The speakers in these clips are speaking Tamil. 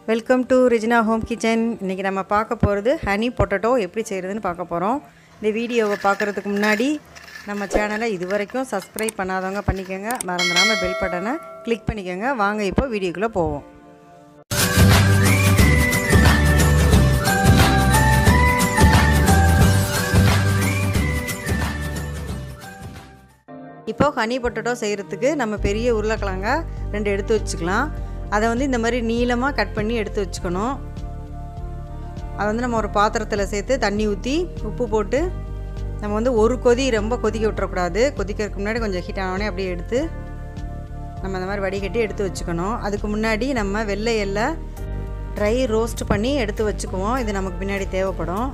Welcome to Regina home kitchen இன்றைக்கி நம்ம பார்க்க போகிறது ஹனி பொட்டேட்டோ எப்படி செய்கிறதுன்னு பார்க்க போகிறோம் இந்த வீடியோவை பார்க்குறதுக்கு முன்னாடி நம்ம சேனலை இது வரைக்கும் சப்ஸ்கிரைப் பண்ணாதவங்க பண்ணிக்கோங்க மறந்துடாமல் பெல் பட்டனை கிளிக் பண்ணிக்கோங்க வாங்க இப்போ வீடியோக்குள்ளே போவோம் இப்போ ஹனி பொட்டேட்டோ செய்கிறதுக்கு நம்ம பெரிய உருளைக்கிழங்க ரெண்டு எடுத்து வச்சுக்கலாம் அதை வந்து இந்த மாதிரி நீளமாக கட் பண்ணி எடுத்து வச்சுக்கணும் அதை வந்து நம்ம ஒரு பாத்திரத்தில் சேர்த்து தண்ணி ஊற்றி உப்பு போட்டு நம்ம வந்து ஒரு கொதி ரொம்ப கொதிக்க விட்டுறக்கூடாது கொதிக்கிறதுக்கு முன்னாடி கொஞ்சம் ஹீட் ஆனோடனே அப்படியே எடுத்து நம்ம அந்த மாதிரி வடிகட்டி எடுத்து வச்சுக்கணும் அதுக்கு முன்னாடி நம்ம வெள்ளை எல்லை ட்ரை ரோஸ்ட் பண்ணி எடுத்து வச்சுக்குவோம் இது நமக்கு பின்னாடி தேவைப்படும்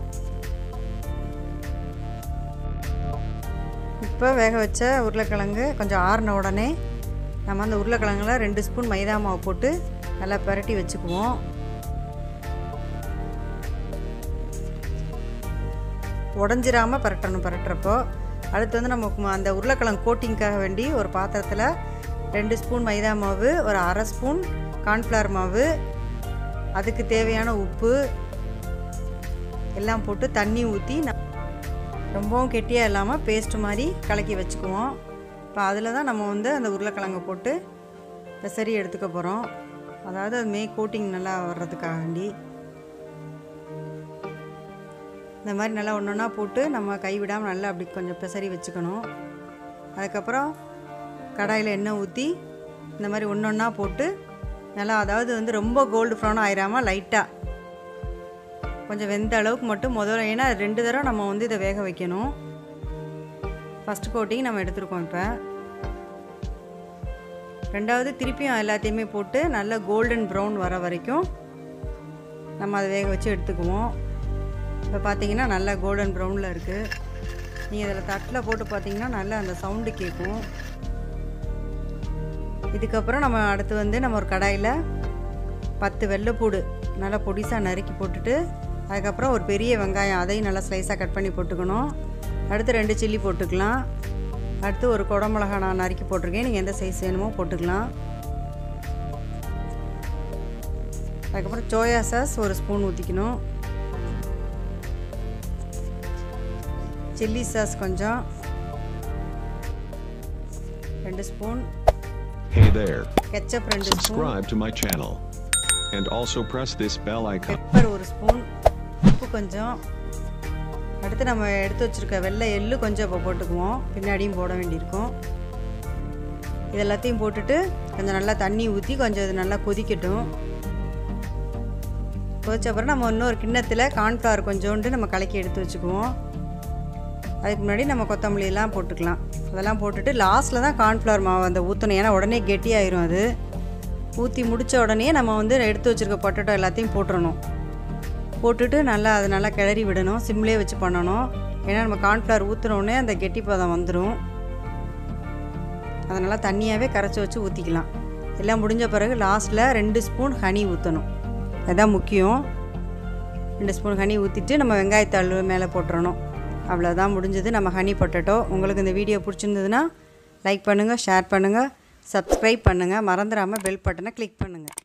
இப்போ வேக வச்ச உருளைக்கிழங்கு கொஞ்சம் ஆறின உடனே நம்ம அந்த உருளைக்கிழங்குல ரெண்டு ஸ்பூன் மைதா மாவு போட்டு நல்லா பரட்டி வச்சுக்குவோம் உடஞ்சிராமல் பரட்டணும் பரட்டுறப்போ அடுத்து வந்து நம்ம அந்த உருளைக்கிழங்கு கோட்டிங்க்காக வேண்டி ஒரு பாத்திரத்தில் ரெண்டு ஸ்பூன் மைதா மாவு ஒரு அரை ஸ்பூன் கார்ன்ஃப்ளவர் மாவு அதுக்கு தேவையான உப்பு எல்லாம் போட்டு தண்ணி ஊற்றி ரொம்பவும் கெட்டியாக இல்லாமல் பேஸ்ட் மாதிரி கலக்கி வச்சுக்குவோம் இப்போ அதில் தான் நம்ம வந்து அந்த உருளைக்கிழங்கை போட்டு பெசரி எடுத்துக்க போகிறோம் அதாவது அது மே கோட்டிங் நல்லா வர்றதுக்காக வேண்டி இந்த மாதிரி நல்லா ஒன்று ஒன்றா போட்டு நம்ம கைவிடாமல் நல்லா அப்படி கொஞ்சம் பெசரி வச்சுக்கணும் அதுக்கப்புறம் கடாயில் எண்ணெய் ஊற்றி இந்த மாதிரி ஒன்று ஒன்றா போட்டு நல்லா அதாவது வந்து ரொம்ப கோல்டு ப்ரௌன் ஆயிராமல் லைட்டாக கொஞ்சம் வெந்த அளவுக்கு மட்டும் முதல்ல ஏன்னா ரெண்டு தடவை நம்ம வந்து இதை வேக வைக்கணும் ஃபஸ்ட் கோட்டிங் நம்ம எடுத்துருக்கோம் இப்போ ரெண்டாவது திருப்பியும் எல்லாத்தையுமே போட்டு நல்ல கோல்டன் ப்ரௌன் வர வரைக்கும் நம்ம அதை வேக வச்சு எடுத்துக்குவோம் இப்போ பார்த்தீங்கன்னா நல்லா கோல்டன் ப்ரௌனில் இருக்குது நீங்கள் இதில் தட்டில் போட்டு பார்த்தீங்கன்னா நல்லா அந்த சவுண்டு கேட்கும் இதுக்கப்புறம் நம்ம அடுத்து வந்து நம்ம ஒரு கடாயில் பத்து வெள்ளைப்பூடு நல்லா பொடிசாக நறுக்கி போட்டுட்டு அதுக்கப்புறம் ஒரு பெரிய வெங்காயம் அதையும் நல்லா ஸ்லைஸாக கட் பண்ணி போட்டுக்கணும் அடுத்து ரெண்டு சில்லி போட்டுக்கலாம் அடுத்து ஒரு குடமிளகா நான் நறுக்கி போட்டிருக்கேன் நீங்கள் எந்த சைஸ் வேணுமோ போட்டுக்கலாம் அதுக்கப்புறம் சோயா சாஸ் ஒரு ஸ்பூன் ஊற்றிக்கணும் சில்லி சாஸ் கொஞ்சம் ரெண்டு ஸ்பூன் Hey there. கெச்சப் ரெண்டு spoon Subscribe to my channel. And also press this bell icon. Pepper ஒரு ஸ்பூன் உப்பு கொஞ்சம் அடுத்து நம்ம எடுத்து வச்சுருக்க வெள்ளை எள்ளு கொஞ்சம் இப்போ போட்டுக்குவோம் பின்னாடியும் போட வேண்டியிருக்கும் இது எல்லாத்தையும் போட்டுட்டு கொஞ்சம் நல்லா தண்ணி ஊற்றி கொஞ்சம் இது நல்லா கொதிக்கட்டும் கொதிச்ச அப்புறம் நம்ம இன்னொரு கிண்ணத்தில் கார்ன்ஃப்ளவர் கொஞ்சோண்டு நம்ம கலக்கி எடுத்து வச்சுக்குவோம் அதுக்கு முன்னாடி நம்ம கொத்தமல்லி எல்லாம் போட்டுக்கலாம் அதெல்லாம் போட்டுட்டு லாஸ்ட்டில் தான் கார்ன்ஃப்ளவர் மாவு அந்த ஊற்றணும் ஏன்னா உடனே கெட்டியாயிரும் அது ஊற்றி முடித்த உடனே நம்ம வந்து எடுத்து வச்சுருக்க பொட்டேட்டோ எல்லாத்தையும் போட்டுறணும் போட்டுட்டு நல்லா அது நல்லா கிளறி விடணும் சிம்லேயே வச்சு பண்ணணும் ஏன்னா நம்ம கார்ன்ஃப்ளவர் ஊற்றுனோடனே அந்த கெட்டி பதம் வந்துடும் அதை நல்லா தண்ணியாகவே கரைச்சி வச்சு ஊற்றிக்கலாம் எல்லாம் முடிஞ்ச பிறகு லாஸ்ட்டில் ரெண்டு ஸ்பூன் ஹனி ஊற்றணும் அதுதான் முக்கியம் ரெண்டு ஸ்பூன் ஹனி ஊற்றிட்டு நம்ம வெங்காயத்தாள் மேலே போட்டுறணும் அவ்வளோதான் முடிஞ்சது நம்ம ஹனி பொட்டேட்டோ உங்களுக்கு இந்த வீடியோ பிடிச்சிருந்ததுன்னா லைக் பண்ணுங்கள் ஷேர் பண்ணுங்கள் சப்ஸ்கிரைப் பண்ணுங்கள் மறந்துடாமல் பெல் பட்டனை கிளிக் பண்ணுங்கள்